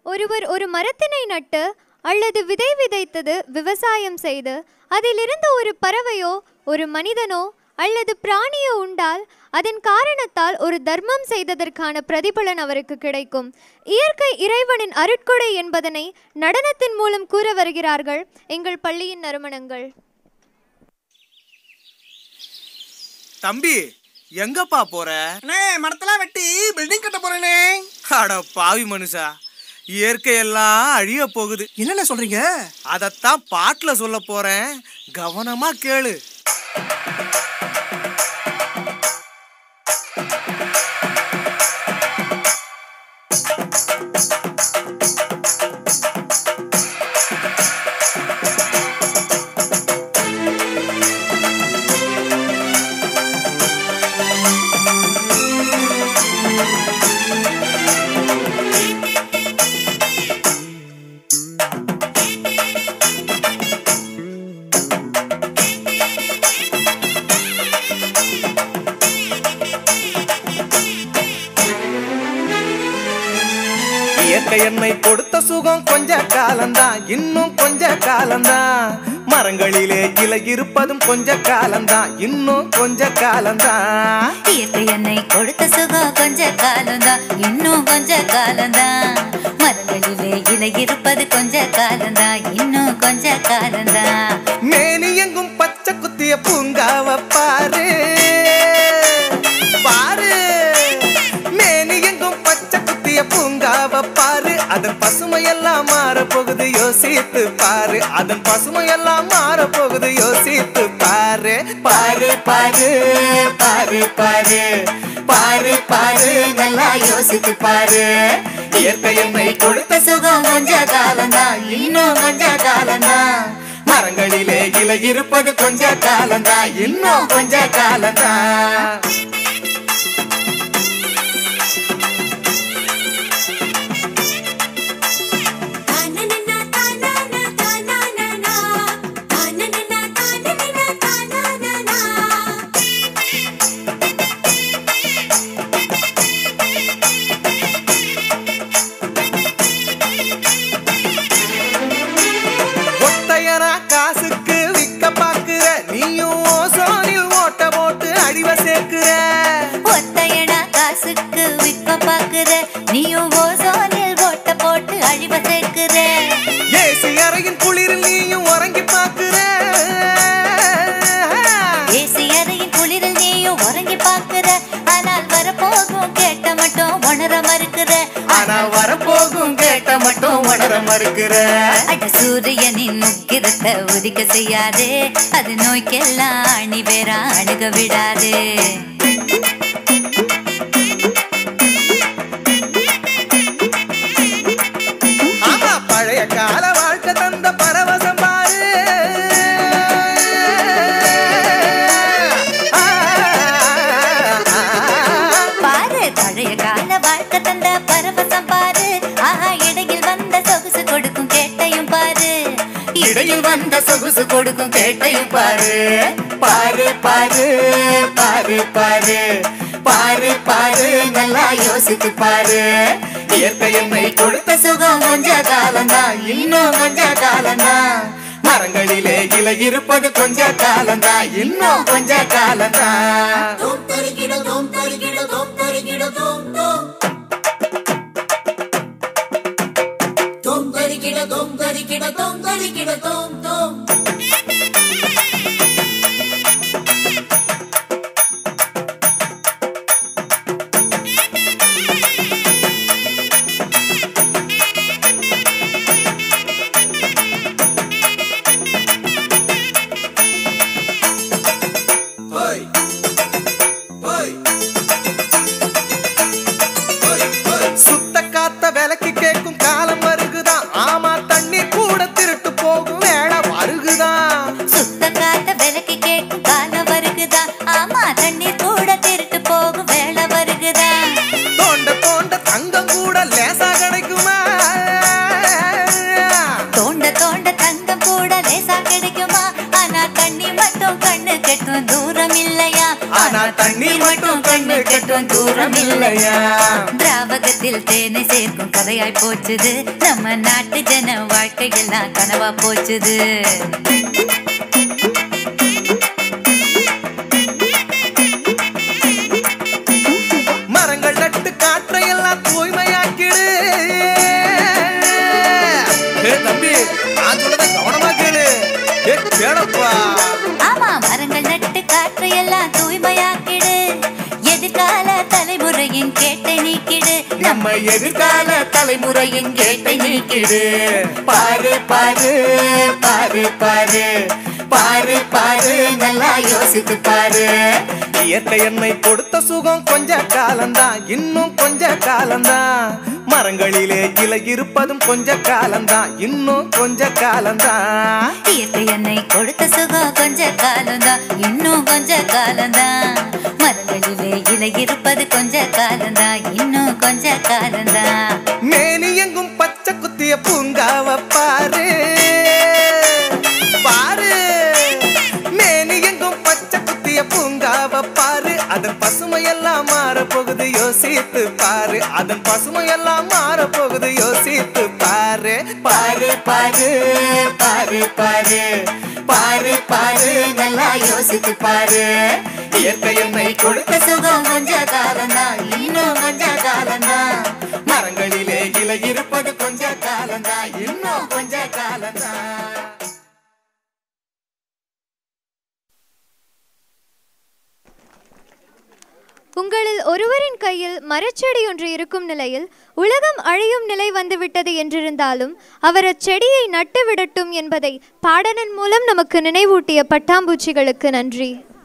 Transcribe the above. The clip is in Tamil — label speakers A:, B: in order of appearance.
A: ஒருவர் ஒரு மரத்தினை நட்டு அல்லது விதை விதைத்தது விவசாயம் செய்து அதிலிருந்து ஒரு பறவையோ ஒரு மனிதனோ அல்லது பிராணியோ உண்டால் அதன் காரணத்தால் ஒரு தர்மம் செய்ததற்கான பிரதிபலன் அவருக்கு கிடைக்கும் இயற்கை இறைவனின் அருட்கொடை என்பதனை நடனத்தின் மூலம் கூற வருகிறார்கள் எங்கள் பள்ளியின் நறுமணங்கள்
B: தம்பி எங்கப்பா போற
C: அண்ணே மரத்தெல்லாம் வெட்டி பில்டிங் கட்ட போறேனே
B: அட பாவி மனுஷா இயற்கையெல்லாம் அழிய போகுது
C: என்னென்ன சொல்றீங்க
B: அதத்தான் பாட்டுல சொல்ல போறேன் கவனமா கேளு இயற்கை என்னை கொடுத்த சுகம் கொஞ்ச காலம்தான் இன்னும் கொஞ்ச காலம்தான் மரங்களிலே இலை இருப்பதும் கொஞ்ச காலம்தான் இன்னும் கொஞ்ச காலம்தான்
D: இயற்கை என்னை கொடுத்த சுகம் கொஞ்ச காலம்தான் இன்னும் கொஞ்ச காலம்தான் மரங்களிலே இலை இருப்பது கொஞ்ச காலம்தான் இன்னும் கொஞ்ச காலம்தான்
B: மேனி எங்கும் பச்சை குத்திய பூங்காவ பாரு பாரு மேனி எங்கும் பச்சை குத்திய பூங்காவ பாரு அதன் பசுமையெல்லாம் மாற போகுது யோசித்து பாரு அதன் பசுமையெல்லாம் மாற போகுது யோசித்து பாரு பாரு பாரு பாரு பாரு பாரு பாரு நல்லா யோசித்து பாரு இயற்கை என்னை கொடுத்த சுகம் கொஞ்ச காலம்தான் இன்னும் கொஞ்ச காலம்தான் மரங்களிலே இலை இருப்பது கொஞ்ச காலம்தான் இன்னும் கொஞ்ச காலம்தான் ஒத்தையரா காசுக்கு விக்க பாக்குற நீயும் ஓசோனில் ஓட்ட போட்டு அடிவ சேர்க்கிற
D: ஒத்தையடா காசுக்கு விற்க பாக்குற நீயும் ஓசோனில் ஓட்ட போட்டு அழிவ சேர்க்கிற
B: ஏசி அறையின் குளிரில் நீயும் உறங்கி பாக்குற
D: ஏசி அறையின் குளிரில் நீயும் உறங்கி பாக்குற ஆனால் வரப்போகும் கேட்ட மட்டும் உணர மறுக்கிற
B: ஆனா வரப்போகும் கேட்ட மட்டும் உணர மறுக்கிற
D: அட சூரியனின் முக்கிரத்தை உதிக்க செய்யாதே அது நோய்க்கெல்லாம் அணி வேற அணுக விடாதே
B: ஆமா பழைய கால வாழ்க்கை தந்த பரவசம் பாரு ஆ, ஆ, ஆ.
D: பாரு பழைய கால வாழ்க்கை தந்த பரவசம் பாரு ஆஹா இடையில் வந்த சொகுசு கொடுக்கும் கேட்டையும் பாரு
B: இடையில் வந்த சொகுசு கொடுக்கும் கேட்டையும் பாரு பாரு பாரு பாரு பாரு பாரு பாரு நல்லா யோசித்து பாரு இயற்கை என்னை கொடுத்த சுகம் கொஞ்ச காலம்தான் இன்னும் கொஞ்ச காலம்தான் மரங்களிலே இலை இருப்பது கொஞ்ச காலம்தான் இன்னும் கொஞ்ச காலம்தான் சுத்த காத்த விலைக்கு கேட்கும் காலம் வருகுதான் ஆமா தண்ணீர் கூட திருட்டு போகும் வேலை வருகுதான்
D: சுத்த காத்த விலைக்கு கேட்கும் காலம் வருகுதா ஆமா தண்ணீர் கூட திருட்டு போகும் வேலை வருகுதா
B: தோண்ட தோண்ட தங்கம் கூட லேசா கிடைக்குமா
D: தோண்ட தோண்ட தங்கம் கூட லேசா கிடைக்குமா ஆனா தண்ணி மட்டும் கண்ணு கெட்டும் தூரம் இல்லையா
B: ஆனா தண்ணி
D: மட்டும் கண்ணு கட்டும் தூரம் இல்லையா திராவகத்தில் தேனை சேர்க்கும் கதையாய் போச்சுது நம்ம நாட்டு ஜன வாழ்க்கையெல்லாம் கனவா போச்சுது
B: மரங்கள் நட்டு காற்றையெல்லாம் தூய்மையாக்கிடு ஏ தம்பி நான் சொல்றத கவனமா கேளு ஏ கேளப்பா
D: ஆமா மரங்கள் நட்டு காற்றையெல்லாம் தூய்மையாக்கிடு எதிர்கால தலைமுறையின் கேட்டை நீக்கிடு
B: நம்ம எதிர்கால தலைமுறையின் கேட்டை நீக்கிடு பாரு பாரு பாரு பாரு பாரு பாரு நல்லா யோசித்து பாரு இயற்கை என்னை கொடுத்த சுகம் கொஞ்ச காலம்தான் இன்னும் கொஞ்ச காலம்தான் மரங்களிலே இலை இருப்பதும் கொஞ்ச காலம்தான் இன்னும் கொஞ்ச காலம்தான்
D: இயற்கை என்னை கொடுத்த சுகம் கொஞ்ச காலம்தான் இன்னும் கொஞ்ச காலம்தான் மரங்களிலே இலை இருப்பது கொஞ்ச காலம்தான் இன்னும் கொஞ்ச காலம்தான்
B: மேனி எங்கும் பச்சை குத்திய பூங்காவ பாரு பாரு மேனி எங்கும் பச்சை குத்திய பூங்காவ பாரு அதன் பசுமையெல்லாம் மாற போகுது யோசித்து பாரு அதன் பசுமையெல்லாம் மாற போகுது யோசித்து பாரு பாரு பாரு பாரு பாரு பாரு பாரு நல்லா யோசித்து பாரு இயற்கை என்னை கொடுத்த சுகம் கொஞ்ச காலம்தான் இன்னும் கொஞ்ச காலம்தான் மரங்களிலே இலை இருப்பது கொஞ்ச காலம்தான் இன்னும் கொஞ்ச காலம்தான்
A: உங்களில் ஒருவரின் கையில் மரச்செடி ஒன்று இருக்கும் நிலையில் உலகம் அழியும் நிலை வந்துவிட்டது என்றிருந்தாலும் அவர் அச்செடியை நட்டு விடட்டும் என்பதை பாடலின் மூலம் நமக்கு நினைவூட்டிய பட்டாம்பூச்சிகளுக்கு நன்றி